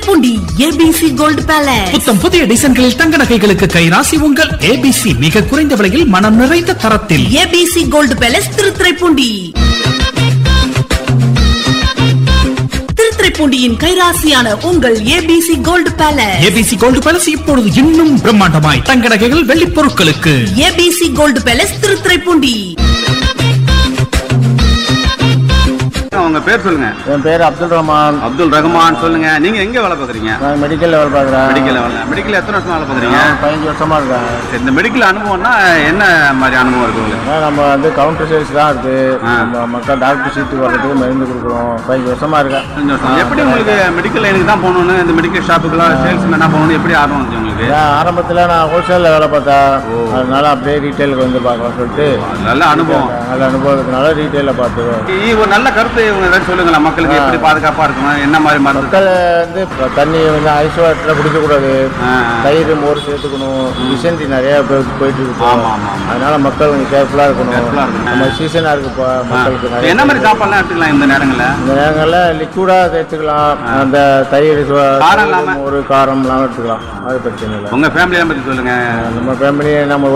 Thiruthuraipoondi ABC gold palace புத்தம் புதிய டிசைன்களில் தங்க நகைகளுக்கு கைராசி உங்கள் ஏபிசி மிக குறைந்த விலையில் மனம் நிறைந்த தரத்தில் ஏபிசி கோல்டு பேலஸ் திருத்துறைப்பூண்டி திருத்துறைப்பூண்டியின் கைராசியான உங்கள் ABC gold palace ABC gold palace இப்பொழுது இன்னும் பிரம்மாண்டமாய் தங்க நகைகள் வெள்ளி பொருட்களுக்கு ஏபிசி கோல்டு பேலஸ் திருத்துறைப்பூண்டி உங்க பேர் சொல்லுங்க என் பேர் அப்துல் ரஹ்மான் அப்துல் ரஹ்மான் சொல்லுங்க நீங்க எங்க வேலை பாக்குறீங்க நான் மெடிக்கல் லெவல் பார்க்குறேன் மெடிக்கல் லெவல்ல மெடிக்கல் எத்தனை வருஷம் வேலை பாக்குறீங்க நான் பதினஞ்சு வருஷமா இருக்கேன் சரி, இந்த மெடிக்கல் அனுபவம்னா என்ன மாதிரி அனுபவம் இருக்கு உங்களுக்கு ஏன்னா நம்ம வந்து கவுண்டர் சர்வீஸ் தான் இருக்கு ஆ. நம்ம மக்கள் டாக்டர் சீட்டு வர்றதுக்கு மருந்து கொடுக்குறோம் பதினஞ்சு வருஷமா இருக்கேன் கொஞ்சம் வருஷம். எப்படி உங்களுக்கு மெடிக்கல் லைனுக்கு தான் போகணும்னு இந்த மெடிக்கல் ஷாப்புக்குலாம் சேல்ஸ்மேனா போகணும்னு எப்படி ஆர்வம் வந்துச்சு உங்களுக்கு நான் ஆரம்பத்தில் நான் ஹோல்சேலில் வேலை பார்த்தேன் அதனால அப்படியே ரீட்டைலுக்கு வந்து பார்க்கலாம் சொல்லிட்டு நல்ல அனுபவம் நல்ல அனுபவத்தினால ரீட்டைலில் பார்த்துருவோம் இ- ஒரு நல்ல கருத்து இவங்க ஏதாவது சொல்லுங்களேன் மக்களுக்கு எப்படி பாதுகாப்பா இருக்கணும் என்ன மாதிரி மருந்து மக்கள் வந்து இப்ப தண்ணி வந்து ஐஸ் வாட்டரில் குடிக்கக்கூடாது ஆ. தயிர் மோர் சேர்த்துக்கணும் டிசென்ட்ரி நிறைய பேர் போயிட்டு இருக்கு ஆமா, ஆமா, ஆமா. அதனால மக்கள் கொஞ்சம் கேர்ஃபுல்லாக இருக்கணும் Careful ஆ இருக்கணும். நம்ம சீசனாக இருக்கு இப்போ மக்களுக்கு நிறைய என்ன மாதிரி சாப்பாடுலாம் எடுத்துக்கலாம் இந்த நேரங்கள்ல இந்த நேரங்களில் லிக்விடாக எடுத்துக்கலாம் அந்த தயிர் சு- காரம் இல்லாம? ஒரு காரம் இல்லாமல் எடுத்துக்கலாம் அது பிரச்சனை இல்லை உங்க ஃபேமிலியை பத்தி சொல்லுங்க நம்ம ஃபேமிலி நம்ம